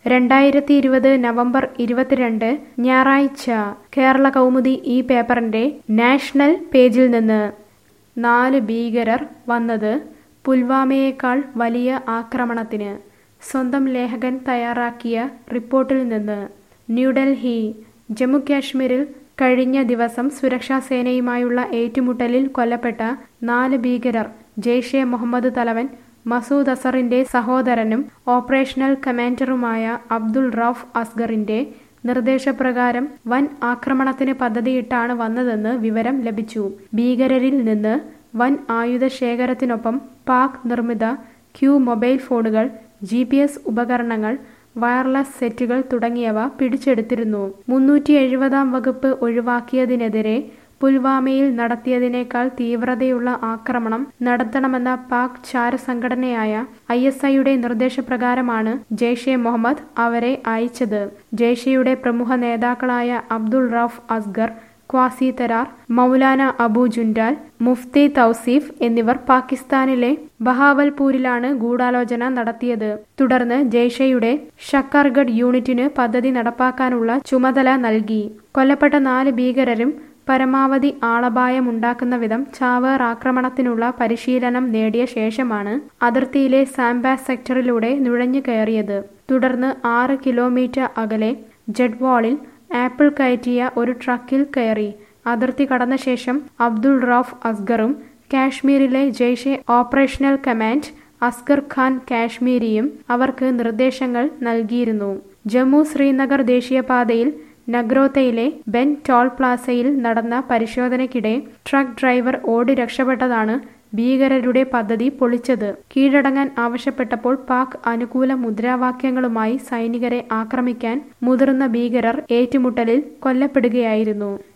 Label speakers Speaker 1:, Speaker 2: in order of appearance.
Speaker 1: രണ്ടായിരത്തി ഇരുപത് നവംബർ ഇരുപത്തിരണ്ട് ഞായറാഴ്ച കേരള കൗമുദി ഈ പേപ്പറിന്റെ നാഷണൽ പേജിൽ നിന്ന് നാല് ഭീകരർ വന്നത് പുൽവാമയേക്കാൾ വലിയ ആക്രമണത്തിന് സ്വന്തം ലേഖകൻ തയ്യാറാക്കിയ റിപ്പോർട്ടിൽ നിന്ന് ന്യൂഡൽഹി ജമ്മു കാശ്മീരിൽ കഴിഞ്ഞ ദിവസം സുരക്ഷാ സേനയുമായുള്ള ഏറ്റുമുട്ടലിൽ കൊല്ലപ്പെട്ട നാല് ഭീകരർ ജെയ്ഷെ മുഹമ്മദ് തലവൻ മസൂദ് അസറിന്റെ സഹോദരനും ഓപ്പറേഷണൽ കമാൻഡറുമായ അബ്ദുൾ റൌഫ് അസ്ഗറിന്റെ നിർദ്ദേശപ്രകാരം വൻ ആക്രമണത്തിന് പദ്ധതിയിട്ടാണ് വന്നതെന്ന് വിവരം ലഭിച്ചു ഭീകരരിൽ നിന്ന് വൻ ആയുധ ശേഖരത്തിനൊപ്പം പാക് നിർമ്മിത ക്യൂ മൊബൈൽ ഫോണുകൾ ജി ഉപകരണങ്ങൾ വയർലെസ് സെറ്റുകൾ തുടങ്ങിയവ പിടിച്ചെടുത്തിരുന്നു മുന്നൂറ്റി എഴുപതാം വകുപ്പ് ഒഴിവാക്കിയതിനെതിരെ പുൽവാമയിൽ നടത്തിയതിനേക്കാൾ തീവ്രതയുള്ള ആക്രമണം നടത്തണമെന്ന പാക് ചാരസംഘടനയായ ഐ എസ് ഐയുടെ നിർദ്ദേശപ്രകാരമാണ് ജെയ്ഷെ മുഹമ്മദ് അവരെ അയച്ചത് ജെയ്ഷെയുടെ പ്രമുഖ നേതാക്കളായ അബ്ദുൾ റൌഫ് അസ്ഗർ ക്വാസി തരാർ മൗലാന അബു ജുൻഡാൽ മുഫ്തി തൗസീഫ് എന്നിവർ പാകിസ്ഥാനിലെ ബഹാവൽപൂരിലാണ് ഗൂഢാലോചന നടത്തിയത് തുടർന്ന് ജെയ്ഷയുടെ ഷക്കർഗഡ് യൂണിറ്റിന് പദ്ധതി നടപ്പാക്കാനുള്ള ചുമതല നൽകി കൊല്ലപ്പെട്ട നാല് ഭീകരരും പരമാവധി ആളപായമുണ്ടാക്കുന്ന വിധം ചാവേർ ആക്രമണത്തിനുള്ള പരിശീലനം നേടിയ ശേഷമാണ് അതിർത്തിയിലെ സാംബാസ് സെക്ടറിലൂടെ നുഴഞ്ഞു കയറിയത് തുടർന്ന് ആറ് കിലോമീറ്റർ അകലെ ജഡ്വാളിൽ ആപ്പിൾ കയറ്റിയ ഒരു ട്രക്കിൽ കയറി അതിർത്തി കടന്ന ശേഷം അബ്ദുൾ റൌഫ് അസ്ഗറും കാശ്മീരിലെ ജെയ്ഷെ ഓപ്പറേഷണൽ കമാൻഡ് അസ്ഗർ ഖാൻ കാശ്മീരിയും അവർക്ക് നിർദ്ദേശങ്ങൾ നൽകിയിരുന്നു ജമ്മു ശ്രീനഗർ ദേശീയപാതയിൽ നഗ്രോത്തയിലെ ബെൻ ടോൾ പ്ലാസയിൽ നടന്ന പരിശോധനയ്ക്കിടെ ട്രക്ക് ഡ്രൈവർ ഓടി രക്ഷപ്പെട്ടതാണ് ഭീകരരുടെ പദ്ധതി പൊളിച്ചത് കീഴടങ്ങാൻ ആവശ്യപ്പെട്ടപ്പോൾ പാക് അനുകൂല മുദ്രാവാക്യങ്ങളുമായി സൈനികരെ ആക്രമിക്കാൻ മുതിർന്ന ഭീകരർ ഏറ്റുമുട്ടലിൽ കൊല്ലപ്പെടുകയായിരുന്നു